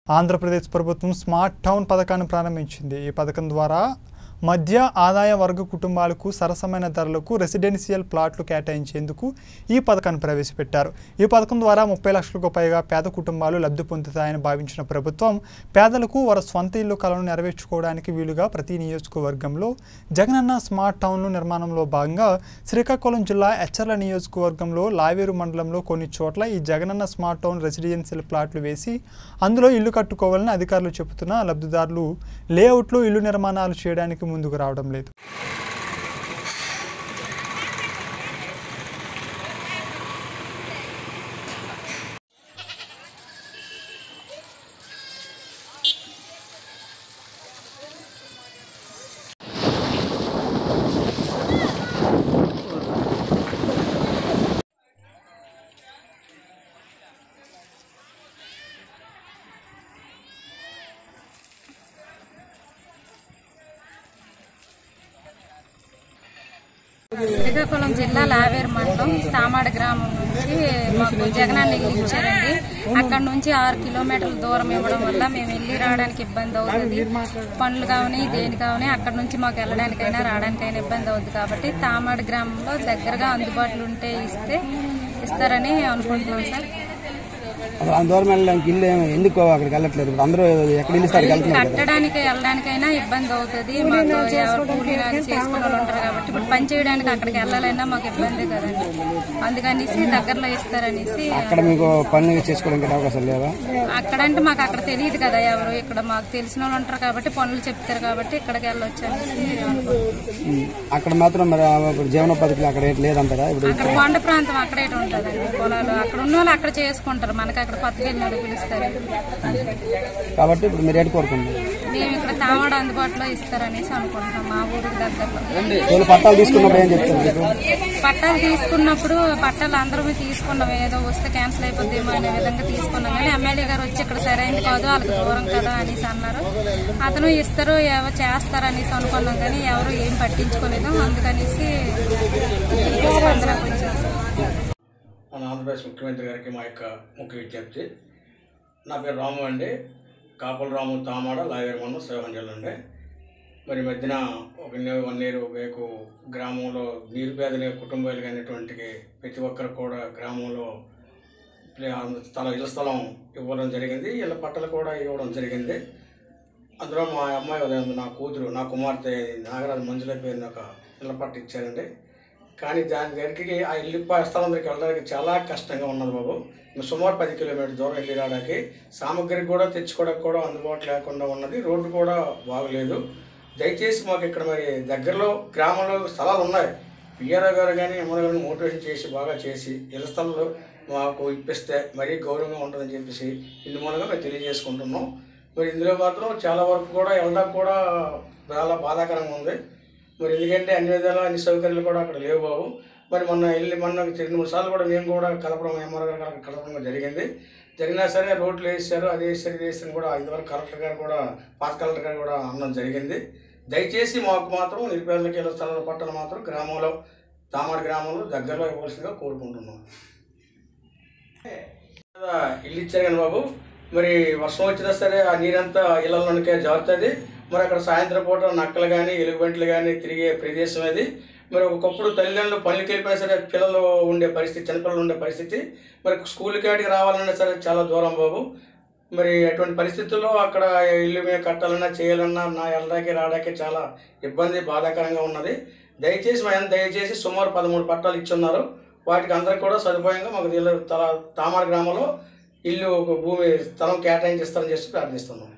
ఆంధ్రప్రదేశ్ ప్రభుత్వం smart town పథకాన్ని ప్రారంభించింది ఈ పథకం ద్వారా మధ్య ఆదాయ వర్గ కుటుంబాలకు సరసమైన ధరలకు రెసిడెన్షియల్ ప్లాట్లు కేటాయించేందుకు ఈ పథకాన్ని ప్రవేశపెట్టారు ఈ పథకం ద్వారా ముప్పై లక్షలకు పైగా పేద కుటుంబాలు లబ్ధి పొందుతాయని భావించిన ప్రభుత్వం పేదలకు వారి స్వంత ఇల్లు కలను నెరవేర్చుకోవడానికి వీలుగా ప్రతి నియోజకవర్గంలో జగనన్న స్మార్ట్ టౌన్లు నిర్మాణంలో భాగంగా శ్రీకాకుళం జిల్లా ఎచ్చర్ల నియోజకవర్గంలో లావేరు మండలంలో కొన్ని చోట్ల ఈ జగనన్న స్మార్ట్ టౌన్ రెసిడెన్షియల్ ప్లాట్లు వేసి అందులో ఇల్లు కట్టుకోవాలని అధికారులు చెబుతున్నా లబ్ధిదారులు లేఅవుట్లో ఇల్లు నిర్మాణాలు చేయడానికి ముందుకు రావడం లేదు శ్రీకాకుళం జిల్లా లావేరు మండలం తామాడ గ్రామం నుంచి మాకు జగనాన్ని ఇల్లు ఇచ్చారండి అక్కడ నుంచి ఆరు కిలోమీటర్ల దూరం ఇవ్వడం వల్ల మేము వెళ్ళి రావడానికి ఇబ్బంది అవుతుంది పనులు కావని దేని కావని అక్కడ నుంచి మాకు వెళ్ళడానికైనా రావడానికైనా ఇబ్బంది అవుతుంది కాబట్టి తామాడ గ్రామంలో దగ్గరగా అందుబాటులో ఉంటే ఇస్తే ఇస్తారని అనుకుంటున్నాం సార్ అసలు అంత దూరం వెళ్ళడానికి ఇల్లు ఏమి- ఎందుకు అక్కడికి వెళ్ళట్లేదు ఇప్పుడు అందరూ ఎక్కడ ఇల్లు ఇస్తారు వెళ్తున్నారు కదా కట్టడానికి వెళ్ళడానికైనా ఇబ్బంది అవుతుంది మాకు ఎవరు కూలీ నాలి చేసుకున్న వాళ్ళు ఉంటారు కాబట్టి ఇప్పుడు పని చేయడానికి అక్కడికి వెళ్ళాలన్నా మాకు ఇబ్బంది కదండి అందుకనేసి దగ్గరలో ఇస్తారనేసి అక్కడ మీకు పనులు చేసుకోవడానికి అవకాశం లేదా అక్కడంటే మాకు అక్కడ తెలియదు కదా ఎవరు ఇక్కడ మాకు తెలిసిన వాళ్ళు ఉంటారు కాబట్టి పనులు చెప్తారు కాబట్టి ఇక్కడికి వెళ్ళొచ్చు అనేసి అనుకుంటున్నాం. ఉమ్. అక్కడ మాత్రం మరి ఆ ఇప్పుడు జీవనోపాధికి అక్కడ ఏంటి లేదంటారా ఇప్పుడు అక్కడ కొండ ప్రాంతం అక్కడే ఉంటుందండి పొలాలు అక్కడ ఉన్న వాళ్ళు అక్కడ చేసుకుంటారు మనకి అక్కడ కొత్తగా వెళ్ళిన వాళ్ళు పిలుస్తారు కాబట్టి ఇప్పుడు మీరు ఎటు కోరుకుంది మేము ఇక్కడ తామడ అందుబాటులో ఇస్తారనేసి అనుకుంటున్నాం మా ఊరికి దగ్గరలో వీళ్ళు పట్టాలు తీసుకున్నప్పుడు ఏం చెప్తారు మీకు పట్టాలు తీసుకున్నప్పుడు పట్టాలు అందరూ తీసుకున్నాం ఏదో వస్తే క్యాన్సిల్ అయిపోద్దేమో అనే విధంగా తీసుకున్నాం కానీ ఎమ్మెల్యే గారు వచ్చి ఇక్కడ సరైనది కాదు వాళ్ళకి దూరం కదా అనేసి అన్నారు అతను ఇస్తారు ఏవో చేస్తారు అనేసి అనుకున్నాం కానీ ఎవరు ఏం పట్టించుకోలేదు అందుకనేసి స్పందన కొంచెం మన ఆంధ్రప్రదేశ్ ముఖ్యమంత్రి గారికి మా యొక్క ముఖ్య విజ్ఞప్తి నా పేరు రాము అండి కాపుల రాము తామాడ లావేరు మండలం శ్రీకాకుళం జిల్లా అండి మరి ఈ మధ్యన ఒక నే- వన్ ఇయర్ బ్యాక్ గ్రామంలో నిరుపేద కుటుంబాలు అనేటువంటి ప్రతి ఒక్కరు కూడా గ్రామంలో ప్లే- స్థలం ఇళ్ల స్థలం ఇవ్వడం జరిగింది ఇళ్ళ పట్టలు కూడా ఇవ్వడం జరిగింది అందులో మా అమ్మాయి ఉదయం నా కూతురు నా కుమార్తె నాగరాజు మంజుల పేరున ఒక ఇళ్ళ పట్ట ఇచ్చారండి కానీ దాని దగ్గరికి ఆ ఇల్లు ప- స్థలం దగ్గరికి వెళ్ళడానికి చాలా కష్టంగా ఉన్నది బాబు మేము సుమారు పది కిలోమీటర్ దూరం వెళ్ళి రావడానికి సామగ్రి కూడా తెచ్చుకోవడానికి కూడా అందుబాటు లేకుండా ఉన్నది రోడ్డు కూడా బాగలేదు దయచేసి మాకు ఇక్కడ మరి దగ్గరలో గ్రామంలో స్థలాలు ఉన్నాయి పిఆర్ఓ గారు కానీ ఎమ్మెల్యే గారిని మోటివేషన్ చేసి బాగా చేసి ఇళ్ళ స్థలాలు మాకు ఇప్పిస్తే మరీ గౌరవంగా ఉంటుందని చెప్పేసి ఇందు మూలంగా మేము తెలియజేసుకుంటున్నాం మరి ఇందులో మాత్రం చాలా వరకు కూడా వెళ్ళడానికి కూడా చాలా బాధాకరంగా ఉంది మరి ఎందుకంటే అన్ని విధాలు అన్ని సౌకర్యాలు కూడా అక్కడ లేవు బాబు మరి మొన్న వెళ్ళి మొన్న రెండు మూడు సార్లు కూడా మేము కూడా కలపడం ఎంఆర్ గారు అక్కడ కలపడం జరిగింది జరిగినా సరే రోడ్లు వేసారు అది వేసారు ఇది వేసారు కూడా ఇంతవరకు కలెక్టర్ గారు కూడా పాత కలెక్టర్ గారు కూడా అనడం జరిగింది దయచేసి మాకు మాత్రం నిరుపేదలకు ఇళ్ళ స్థలాల పట్టణ మాత్రం గ్రామంలో తామాడు గ్రామంలో దగ్గరలో ఇవ్వాల్సిందిగా కోరుకుంటున్నాం ఇల్లు ఇచ్చారు కానీ బాబు మరి వర్షం వచ్చినా సరే ఆ నీరంతా ఇళ్లలోనికే జారుతుంది మరి అక్కడ సాయంత్రం పూట నక్కలు కానీ ఎలుగుబంట్లు కానీ తిరిగే ప్రదేశం అది మరి ఒకప్పుడు తల్లిదండ్రులు పనులకి వెళ్ళిపోయినా సరే పిల్లలు ఉండే పరిస్థితి చిన్నపిల్లలు ఉండే పరిస్థితి మరి స్కూల్ కాడికి రావాలన్నా సరే చాలా దూరం బాబు మరి అటువంటి పరిస్థితుల్లో అక్కడ ఇల్లు మేము కట్టాలన్నా చేయాలన్నా నా వెళ్ళడానికి రావడానికి చాలా ఇబ్బంది బాధాకరంగా ఉన్నది దయచేసి మేము దయచేసి సుమారు పదమూడు పట్టాలు ఇచ్చున్నారు వాటికి అందరికి కూడా సదుపాయంగా మాకు ఇల్లు తల తామార గ్రామంలో ఇల్లు ఒక భూమి స్థలం కేటాయించిస్తారని చెప్పి ప్రార్థిస్తున్నాం